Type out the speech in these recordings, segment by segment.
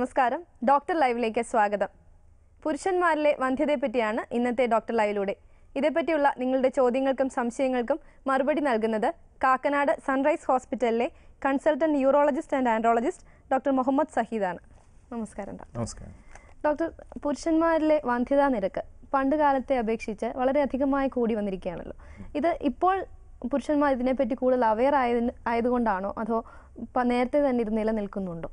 നമസ്കാരം ഡോക്ടർ ലൈവിലേക്ക് സ്വാഗതം പുരുഷന്മാരിലെ വന്ധ്യതയെപ്പറ്റിയാണ് ഇന്നത്തെ ഡോക്ടർ ലൈവിലൂടെ ഇതേപ്പറ്റിയുള്ള നിങ്ങളുടെ ചോദ്യങ്ങൾക്കും സംശയങ്ങൾക്കും മറുപടി നൽകുന്നത് കാക്കനാട് സൺറൈസ് ഹോസ്പിറ്റലിലെ consultant urologist and andrologist doctor Muhammad സഹീദാണ് നമസ്കാരം ഡോക്ടർ നമസ്കാരം ഡോക്ടർ പുരുഷന്മാരിലെ വന്ധ്യതാ നിരക്ക് പണ്ട് കാലത്തെ അപേക്ഷിച്ച് വളരെയധികമായി കൂടി വന്നിരിക്കുകയാണല്ലോ ഇത് ഇപ്പോൾ പുരുഷന്മാർ ഇതിനെപ്പറ്റി കൂടുതൽ അവെയർ ആയതിന് ആയതുകൊണ്ടാണോ അതോ പ- നേരത്തെ തന്നെ ഇത് നിലനിൽക്കുന്നുണ്ടോ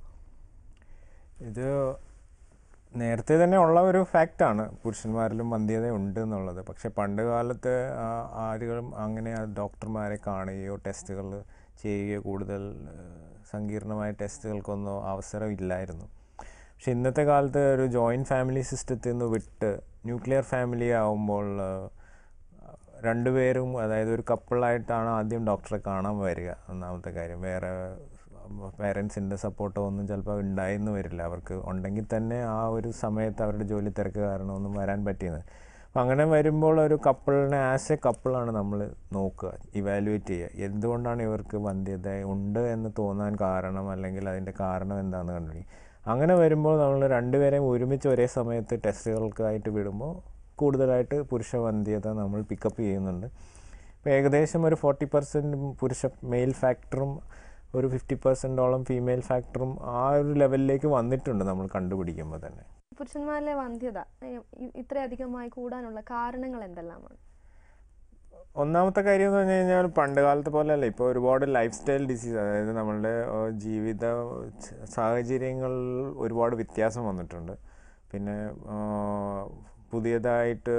ഇത് നേരത്തെ തന്നെ ഉള്ള ഒരു ഫാക്റ്റാണ് പുരുഷന്മാരിലും വന്ധ്യത ഉണ്ട് എന്നുള്ളത് പക്ഷെ പണ്ട് കാലത്ത് ആ- ആരുകളും അങ്ങനെ ആ ഡോക്ടർമാരെ കാണുകയോ ടെസ്റ്റുകൾ ചെയ്യുകയോ കൂടുതൽ ഏഹ്, സങ്കീർണമായ ടെസ്റ്റുകൾക്കൊന്നും അവസരം ഇല്ലായിരുന്നു പക്ഷെ ഇന്നത്തെ കാലത്ത് ഒരു ജോയിൻറ്റ് ഫാമിലി സിസ്റ്റത്തിൽ നിന്ന് വിട്ട് ന്യൂക്ലിയർ ഫാമിലി ആവുമ്പോൾ ഏഹ്, രണ്ടുപേരും അതായത് ഒരു കപ്പിളായിട്ടാണ് ആദ്യം ഡോക്ടറെ കാണാൻ വരിക ഒന്നാമത്തെ കാര്യം വേറെ പേരൻസിൻ്റെ സപ്പോർട്ടോ ഒന്നും ചിലപ്പോൾ ഉണ്ടായെന്ന് വരില്ല അവർക്ക് ഉണ്ടെങ്കിൽ തന്നെ ആ ഒരു സമയത്ത് അവരുടെ ജോലി തിരക്ക് കാരണം ഒന്നും വരാൻ പറ്റിയത് അപ്പം അങ്ങനെ വരുമ്പോൾ ഒരു കപ്പിളിനെ ആസ് എ കപ്പിളാണ് നമ്മൾ നോക്കുക ഇവാലുവേറ്റ് ചെയ്യുക എന്തുകൊണ്ടാണ് ഇവർക്ക് വന്ധ്യത ഉണ്ട് എന്ന് തോന്നാൻ കാരണം അല്ലെങ്കിൽ അതിൻ്റെ കാരണം എന്താണെന്ന് കണ്ടുപിടിക്കും അങ്ങനെ വരുമ്പോൾ നമ്മൾ രണ്ടുപേരെയും ഒരുമിച്ച് ഒരേ സമയത്ത് ടെസ്റ്റുകൾക്കായിട്ട് വിടുമ്പോൾ കൂടുതലായിട്ട് പുരുഷ വന്ധ്യത നമ്മൾ പിക്കപ്പ് ചെയ്യുന്നുണ്ട് ഇപ്പോൾ ഏകദേശം ഒരു ഫോർട്ടി പെർസെൻറ്റ് പുരുഷ മെയിൽ ഫാക്ടറും ഒരു ഫിഫ്റ്റി പെർസെൻറ്റോളം ഫീമെയിൽ ഫാക്ടറും ആ ഒരു ലെവലിലേക്ക് വന്നിട്ടുണ്ട് നമ്മൾ കണ്ടുപിടിക്കുമ്പോൾ തന്നെ പുരുഷന്മാരിലെ വന്ധ്യത ഏഹ്, ഇ- ഇത്രയധികമായി കൂടാനുള്ള കാരണങ്ങൾ എന്തെല്ലാമാണ് ഒന്നാമത്തെ കാര്യം എന്ന് പറഞ്ഞു കഴിഞ്ഞാൽ പണ്ട് കാലത്തെ പോലെയല്ല ഇപ്പോൾ ഒരുപാട് ലൈഫ് സ്റ്റൈൽ ഡിസീസ് അതായത് നമ്മളുടെ ഏഹ്, ജീവിത ച- സാഹചര്യങ്ങളിൽ ഒരുപാട് വ്യത്യാസം വന്നിട്ടുണ്ട് പിന്നെ ആഹ്, പുതിയതായിട്ട്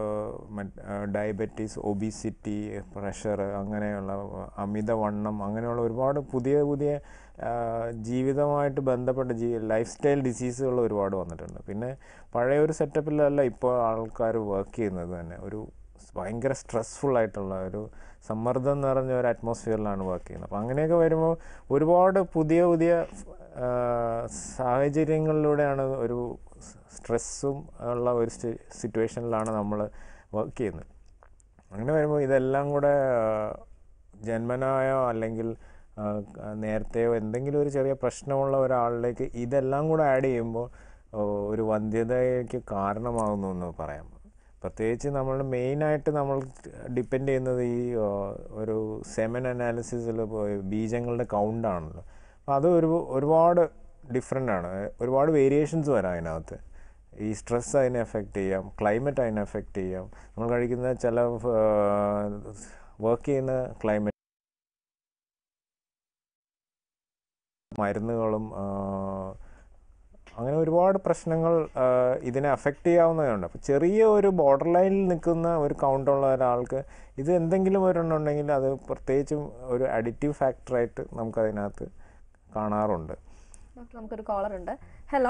ഡയബറ്റീസ് ഒബിസിറ്റി പ്രഷർ അങ്ങനെയുള്ള ആഹ്, അമിതവണ്ണം അങ്ങനെയുള്ള ഒരുപാട് പുതിയ പുതിയ ആഹ്, ജീവിതമായിട്ട് ബന്ധപ്പെട്ട ജീ ലൈഫ് സ്റ്റൈൽ ഡിസീസുകൾ ഒരുപാട് വന്നിട്ടുണ്ട് പിന്നെ പഴയ ഒരു സെറ്റപ്പിലല്ല ഇപ്പോൾ ആൾക്കാർ വർക്ക് ചെയ്യുന്നത് തന്നെ ഒരു ഭയങ്കര സ്ട്രെസ്ഫുൾ ആയിട്ടുള്ള ഒരു സമ്മർദ്ദം നിറഞ്ഞ ഒരു അറ്റ്മോസ്ഫിയറിലാണ് വർക്ക് ചെയ്യുന്നത് അപ്പോൾ അങ്ങനെയൊക്കെ വരുമ്പോൾ ഒരുപാട് പുതിയ പുതിയ ആ, സാഹചര്യങ്ങളിലൂടെയാണ് ഒരു സ്ട്രെസ്സും ഉള്ള ഒരു സിറ്റുവേഷനിലാണ് നമ്മൾ വർക്ക് ചെയ്യുന്നത് അങ്ങനെ വരുമ്പോൾ ഇതെല്ലാം കൂടെ ആ, ജന്മനായോ അല്ലെങ്കിൽ ആ, നേരത്തെയോ എന്തെങ്കിലും ഒരു ചെറിയ പ്രശ്നമുള്ള ഒരാളിലേക്ക് ഇതെല്ലാം കൂടെ ആഡ് ചെയ്യുമ്പോൾ ഓ, ഒരു വന്ധ്യതയ്ക്ക് കാരണമാകുന്നു എന്ന് പറയാം പ്രത്യേകിച്ച് നമ്മൾ മെയിനായിട്ട് നമ്മൾ ഡിപ്പെൻഡ് ചെയ്യുന്നത് ഈ ആ, ഒരു സെമൻ അനാലിസിസിൽ ബീജങ്ങളുടെ കൗണ്ടാണല്ലോ അപ്പോൾ അത് ഒരു ഒരുപാട് ഡിഫറെൻ്റ് ആണ് ഒരുപാട് വേരിയേഷൻസ് വരാം അതിനകത്ത് ഈ സ്ട്രെസ് അതിനെ എഫക്റ്റ് ചെയ്യാം ക്ലൈമറ്റ് അതിനെ എഫക്റ്റ് ചെയ്യാം നമ്മൾ കഴിക്കുന്ന ചില വർക്ക് ചെയ്യുന്ന ക്ലൈമറ്റ് മരുന്നുകളും ആ, അങ്ങനെ ഒരുപാട് പ്രശ്നങ്ങൾ ആ, ഇതിനെ അഫക്റ്റ് ചെയ്യാവുന്നതുണ്ട് അപ്പോൾ ചെറിയ ഒരു ബോർഡർ ലൈനിൽ നിൽക്കുന്ന ഒരു കൗണ്ടുള്ള ഒരാൾക്ക് ഇത് എന്തെങ്കിലും ഒരെണ്ണമുണ്ടെങ്കിൽ അത് പ്രത്യേകിച്ചും ഒരു അഡിറ്റീവ് ഫാക്ടറായിട്ട് നമുക്കതിനകത്ത് കാണാറുണ്ട് ഡോക്ടർ നമുക്കൊരു കോളർ ഉണ്ട് ഹലോ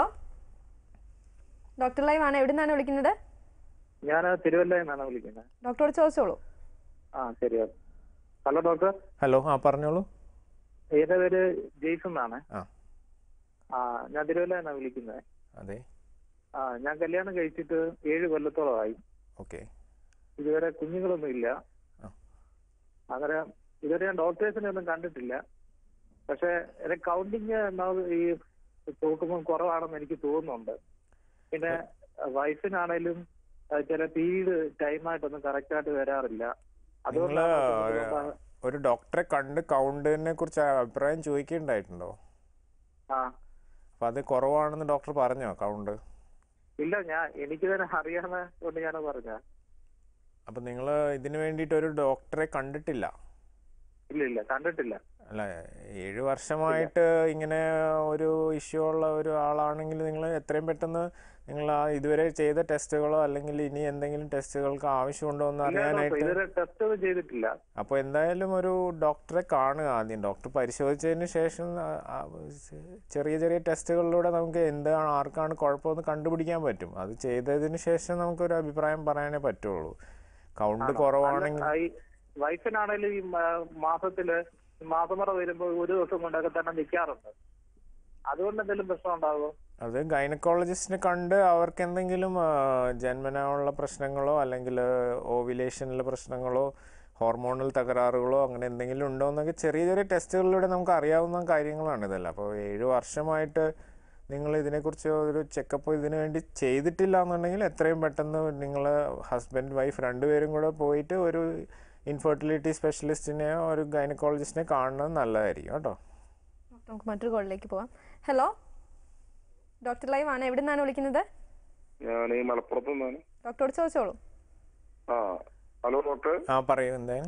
ഡോക്ടർ ലൈവ് ആണ് എവിടെ നിന്നാണ് വിളിക്കുന്നത് ഞാൻ തിരുവല്ലയിൽ നിന്നാണ് വിളിക്കുന്നത് ഡോക്ടറോട് ചോദിച്ചോളൂ ആ ശരി ഹലോ ഡോക്ടർ ഹലോ ആ പറഞ്ഞോളൂ എന്റെ പേര് ജെയ്സൺ എന്നാണ് ആ ആ ഞാൻ തിരുവല്ലയിൽ നിന്നാണ് വിളിക്കുന്നത് അതെ ആ ഞാൻ കല്യാണം കഴിച്ചിട്ട് ഏഴ് കൊല്ലത്തോളമായി ഓക്കെ ഇതുവരെ കുഞ്ഞുങ്ങളൊന്നും ഇല്ല ആ. അങ്ങനെ ഇതുവരെ ഞാൻ ഡോക്ടേഴ്സിനെ ഒന്നും കണ്ടിട്ടില്ല പക്ഷെ എന്റെ കൗണ്ടിങ് ഒന്നാമത് ഈ നോക്കുമ്പോൾ കുറവാണെന്ന് എനിക്ക് തോന്നുന്നുണ്ട് പിന്നെ വയസ്സിനാണേലും ആ, ചില പീരീഡ് ടൈമായിട്ടൊന്നും കറക്റ്റ് ആയിട്ട് വരാറില്ല നിങ്ങൾ അതുകൊണ്ടാണ് ഒരു ഡോക്ടറെ കണ്ട് കൗണ്ടിനെ കുറിച്ച് അഭിപ്രായം ചോദിക്കുകയുണ്ടായിട്ടുണ്ടോ ആ അപ്പോൾ അത് കുറവാണെന്ന് ഡോക്ടർ പറഞ്ഞോ കൗണ്ട് ഇല്ല ഞാൻ എനിക്ക് തന്നെ അറിയാവുന്ന കൊണ്ട് ഞാൻ പറഞ്ഞ അപ്പം നിങ്ങൾ ഇതിന് വേണ്ടിയിട്ട് ഒരു ഡോക്ടറെ കണ്ടിട്ടില്ല ഇല്ല ഇല്ല കണ്ടിട്ടില്ല അല്ല ഏഴ് വർഷമായിട്ട് ഇങ്ങനെ ഒരു ഇഷ്യൂ ഉള്ള ഒരു ആളാണെങ്കിൽ നിങ്ങൾ എത്രയും പെട്ടെന്ന് നിങ്ങൾ ആ ഇതുവരെ ചെയ്ത ടെസ്റ്റുകളോ അല്ലെങ്കിൽ ഇനി എന്തെങ്കിലും ടെസ്റ്റുകൾക്ക് ആവശ്യമുണ്ടോ എന്ന് ഇല്ല ഡോക്ടർ, അറിയാനായിട്ട് ഇതുവരെ ടെസ്റ്റ് ഒന്നും ചെയ്തിട്ടില്ല അപ്പോൾ എന്തായാലും ഒരു ഡോക്ടറെ കാണുക ആദ്യം ഡോക്ടർ പരിശോധിച്ചതിന് ശേഷം ആ- ആ ചെറിയ ചെറിയ ടെസ്റ്റുകളിലൂടെ നമുക്ക് എന്താണ് ആർക്കാണ് കുഴപ്പമെന്ന് കണ്ടുപിടിക്കാൻ പറ്റും അത് ചെയ്തതിന് ശേഷം നമുക്കൊരു അഭിപ്രായം പറയാനേ പറ്റുള്ളൂ കൗണ്ട് കുറവാണെങ്കിൽ അല്ല, ഈ വയസ്സിനാണേലും ഈ മ- മാസത്തില് ഈ മാസമുറ വരുമ്പോൾ ഒരു ദിവസം കൊണ്ടൊക്കെ തന്നെ നിൽക്കാറുണ്ട് അതുകൊണ്ട് എന്തെങ്കിലും പ്രശ്നം ഉണ്ടാകുമോ അത് ഗൈനക്കോളജിസ്റ്റിനെ കണ്ട് അവർക്ക് എന്തെങ്കിലും ആ, ജന്മനാ ഉള്ള പ്രശ്നങ്ങളോ അല്ലെങ്കിൽ ഓവിലേഷനിലെ പ്രശ്നങ്ങളോ ഹോർമോണൽ തകരാറുകളോ അങ്ങനെ എന്തെങ്കിലും ഉണ്ടോ എന്നൊക്കെ ചെറിയ ചെറിയ ടെസ്റ്റുകളിലൂടെ നമുക്ക് അറിയാവുന്ന കാര്യങ്ങളാണ് ഇതെല്ലാം അപ്പോൾ ഏഴ് വർഷമായിട്ട് നിങ്ങൾ ഇതിനെക്കുറിച്ച് ഒരു ചെക്കപ്പ് ഇതിനു വേണ്ടി ചെയ്തിട്ടില്ല എന്നുണ്ടെങ്കിൽ എത്രയും പെട്ടെന്ന് നിങ്ങൾ ഹസ്ബൻഡ് വൈഫ് രണ്ടുപേരും കൂടെ പോയിട്ട് ഒരു ഇൻഫെർട്ടിലിറ്റി സ്പെഷ്യലിസ്റ്റിനെയോ ഒരു ഗൈനക്കോളജിസ്റ്റിനെ കാണുന്നത് നല്ലതായിരിക്കും കേട്ടോ നമുക്ക് മറ്റൊരു കോളിലേക്ക് പോവാം ഹലോ ഡോക്ടർ ലൈവ് ആണ് എവിടെ നിന്നാണ് വിളിക്കുന്നത് ഞാൻ ഈ മലപ്പുറത്ത് നിന്നാണ് ഡോക്ടറോട് ചോദിച്ചോളൂ ആ ഹലോ ഡോക്ടർ ആ പറയൂ എന്തായാലും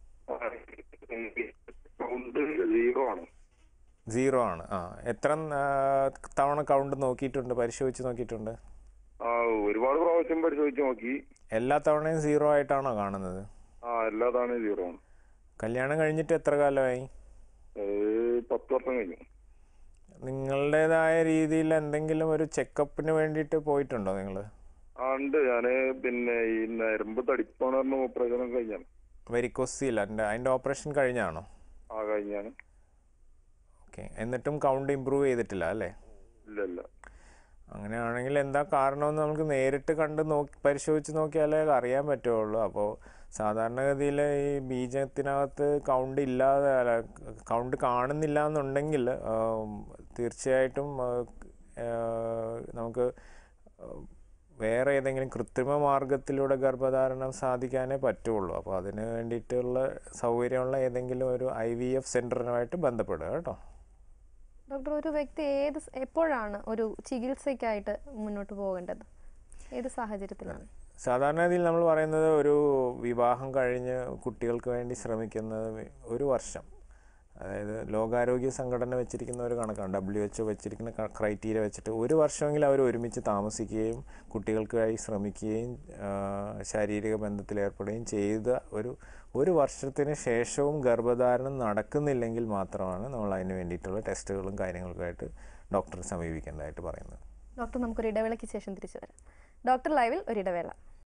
കൗണ്ട് സീറോ ആണ് സീറോ ആണ് ആ എത്ര ആ, തവണ കൗണ്ട് നോക്കിയിട്ടുണ്ട് പരിശോധിച്ച് നോക്കിയിട്ടുണ്ട് ആ ഒരുപാട് പ്രാവശ്യം പരിശോധിച്ച് നോക്കി എല്ലാ തവണയും സീറോ ആയിട്ടാണോ കാണുന്നത് ആ എല്ലാതാണ് സീറോ ആണ് കല്യാണം കഴിഞ്ഞിട്ട് എത്ര കാലമായി അത് പത്ത് വർഷം കഴിഞ്ഞു നിങ്ങളുടേതായ രീതിയിൽ എന്തെങ്കിലും ഒരു ചെക്കപ്പിന് വേണ്ടിയിട്ട് പോയിട്ടുണ്ടോ നിങ്ങൾ ആ ഉണ്ട് ഞാന് പിന്നെ ഈ നരമ്പ് തടിപ്പാണ് പറഞ്ഞ ഓപ്പറേഷൻ ഒക്കെ കഴിഞ്ഞാണ് വെരിക്കോസിൽ അതിൻ്റെ അതിൻ്റെ ഓപ്പറേഷൻ കഴിഞ്ഞാണോ ആ കഴിഞ്ഞാണ് ഓക്കെ എന്നിട്ടും കൗണ്ട് ഇമ്പ്രൂവ് ചെയ്തിട്ടില്ല അല്ലേ ഇല്ല ഇല്ല അങ്ങനെയാണെങ്കിൽ എന്താ കാരണമെന്ന് നമുക്ക് നേരിട്ട് കണ്ട് നോക്കി പരിശോധിച്ച് നോക്കിയാലേ അറിയാൻ പറ്റുള്ളൂ അപ്പോൾ സാധാരണഗതിയിൽ ഈ ബീജത്തിനകത്ത് കൗണ്ട് ഇല്ലാതെ അല്ല കൗണ്ട് കാണുന്നില്ല എന്നുണ്ടെങ്കിൽ ആം, തീർച്ചയായിട്ടും ആ, ആ, നമുക്ക് ആ, വേറെ ഏതെങ്കിലും കൃത്രിമ മാർഗത്തിലൂടെ ഗർഭധാരണം സാധിക്കാനേ പറ്റുള്ളൂ അപ്പോൾ അതിന് വേണ്ടിയിട്ടുള്ള സൗകര്യമുള്ള ഏതെങ്കിലും ഒരു ഐ വി എഫ് സെൻറ്ററിനുമായിട്ട് ബന്ധപ്പെടുക കേട്ടോ ഡോക്ടർ ഒരു വ്യക്തി ഏത് സ്- എപ്പോഴാണ് ഒരു ചികിത്സയ്ക്കായിട്ട് മുന്നോട്ട് പോകേണ്ടത് ഏത് സാഹചര്യത്തിലാണ് സാധാരണ രീതിയിൽ നമ്മൾ പറയുന്നത് ഒരു വിവാഹം കഴിഞ്ഞ് കുട്ടികൾക്ക് വേണ്ടി ശ്രമിക്കുന്നത് ഒരു വർഷം അതായത് ലോകാരോഗ്യ സംഘടന വെച്ചിരിക്കുന്ന ഒരു കണക്കാണ് ഡബ്ല്യു എച്ച് വെച്ചിരിക്കുന്ന ക്രൈറ്റീരിയ വെച്ചിട്ട് ഒരു വർഷമെങ്കിലും അവർ ഒരുമിച്ച് താമസിക്കുകയും കുട്ടികൾക്കായി ശ്രമിക്കുകയും ആ, ശാരീരിക ബന്ധത്തിൽ ഏർപ്പെടുകയും ചെയ്ത ഒരു ഒരു വർഷത്തിന് ശേഷവും ഗർഭധാരണം നടക്കുന്നില്ലെങ്കിൽ മാത്രമാണ് നമ്മൾ അതിന് വേണ്ടിയിട്ടുള്ള ടെസ്റ്റുകളും കാര്യങ്ങൾക്കായിട്ട് ഡോക്ടറെ സമീപിക്കേണ്ടതായിട്ട് പറയുന്നത് ഡോക്ടർ നമുക്കൊരു ഇടവേളയ്ക്ക് ശേഷം തിരിച്ചു വരാം ഡോക്ടർ ലൈവിൽ ഒരു ഇടവേള